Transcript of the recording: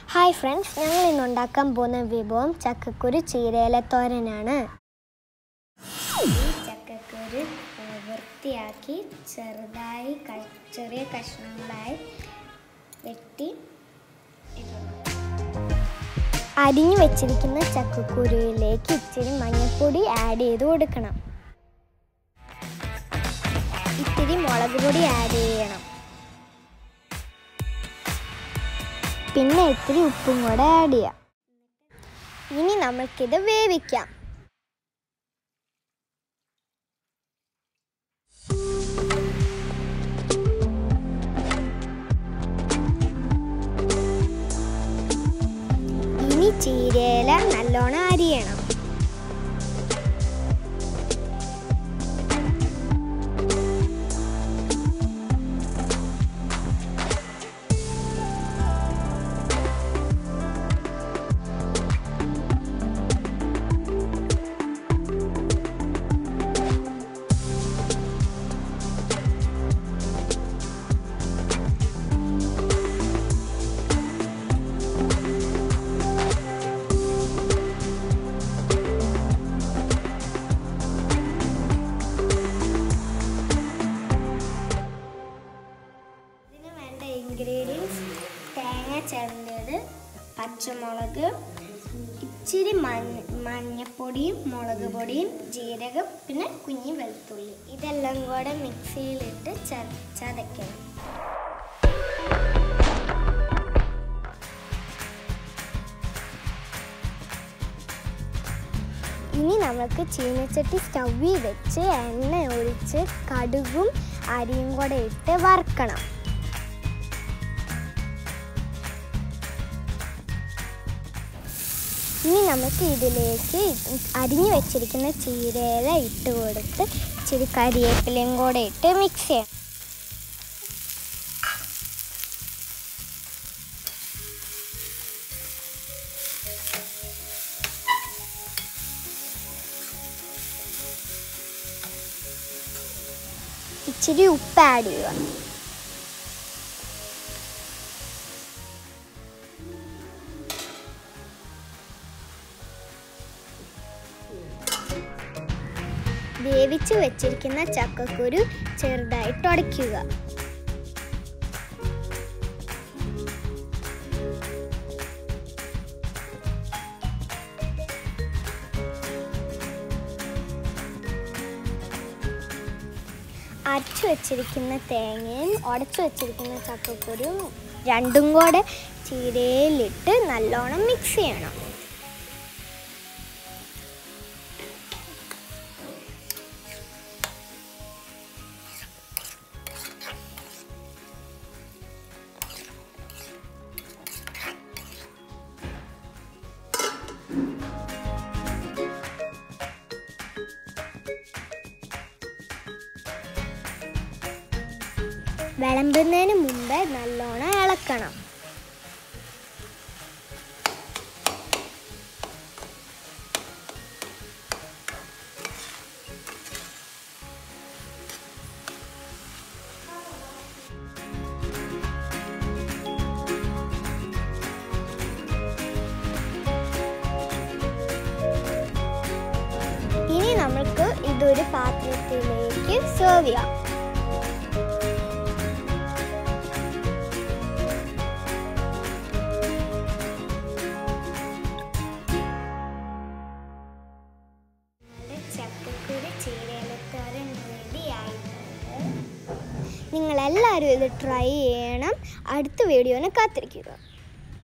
Hi friends ഞങ്ങൾ ഇന്ന് ഉണ്ടാക്കാൻ പോകുന്ന വിഭവം ചക്കക്കുരു ചീരയില തോരനാണ് ഈ ചക്കക്കുരു ഏഹ്, വൃത്തിയാക്കി ചെറുതായി ക- ചെറിയ കഷ്ണങ്ങളായി വെട്ടി ഇടണം. അരിഞ്ഞു വെച്ചിരിക്കുന്ന ചക്കക്കുരുവിലേക്ക് ഇച്ചിരി മഞ്ഞൾപ്പൊടി ആഡ് ചെയ്ത് കൊടുക്കണം ഇത്തിരി മുളക് പൊടി ആഡ് ചെയ്യണം പിന്നെ ഇത്തിരി ഉപ്പും കൂടെ ആഡ് ചെയ്യാം ഇനി നമുക്കിത് വേവിക്കാം ഇനി ചീരയില നല്ലോണം അരിയണം ഇതിന് വേണ്ട ഇൻഗ്രീഡിയൻസ് തേങ്ങ ചിരണ്ടിയത് പച്ചമുളക് ഇച്ചിരി മഞ്ഞ മഞ്ഞപ്പൊടിയും മുളക് പൊടിയും ജീരകം പിന്നെ കുഞ്ഞി വെളുത്തുള്ളി ഇതെല്ലാം കൂടെ മിക്സിയിലിട്ട് ച ചതയ്ക്കണം ഇനി നമുക്ക് ചീനച്ചട്ടി സ്റ്റൗവിൽ വെച്ച് എണ്ണ ഒഴിച്ച് കടുകും അരിയും കൂടെ ഇട്ട് വറുക്കണം ഇനി നമുക്ക് ഇതിലേക്ക് അരിഞ്ഞു വെച്ചിരിക്കുന്ന ചീരയില ഇട്ട് കൊടുത്ത് ഇച്ചിരി കരിവേപ്പിലയും കൂടെ ഇട്ട് മിക്സ് ചെയ്യണം ഇച്ചിരി ഉപ്പ് ആഡ് ചെയ്യുക വേവിച്ച് വെച്ചിരിക്കുന്ന ചക്കക്കുരു ചെറുതായിട്ട് ഉടയ്ക്കുക അരച്ചു വെച്ചിരിക്കുന്ന തേങ്ങയും ഉടച്ചു വെച്ചിരിക്കുന്ന ചക്കക്കുരും രണ്ടും കൂടെ ചീരയിലിട്ട് നല്ലോണം മിക്സ് ചെയ്യണം വിളമ്പുന്നതിന് മുമ്പ് നല്ലോണം ഇളക്കണം ഇനി നമുക്ക് ഇതൊരു പാത്രത്തിലേക്ക് സെർവ് ചെയ്യാം ചക്കക്കുരു ചീരയിലത്തോരൻ റെഡി ആയിട്ടുണ്ട് നിങ്ങളെല്ലാവരും ഇത് ട്രൈ ചെയ്യണം അടുത്ത വീഡിയോനെ കാത്തിരിക്കുക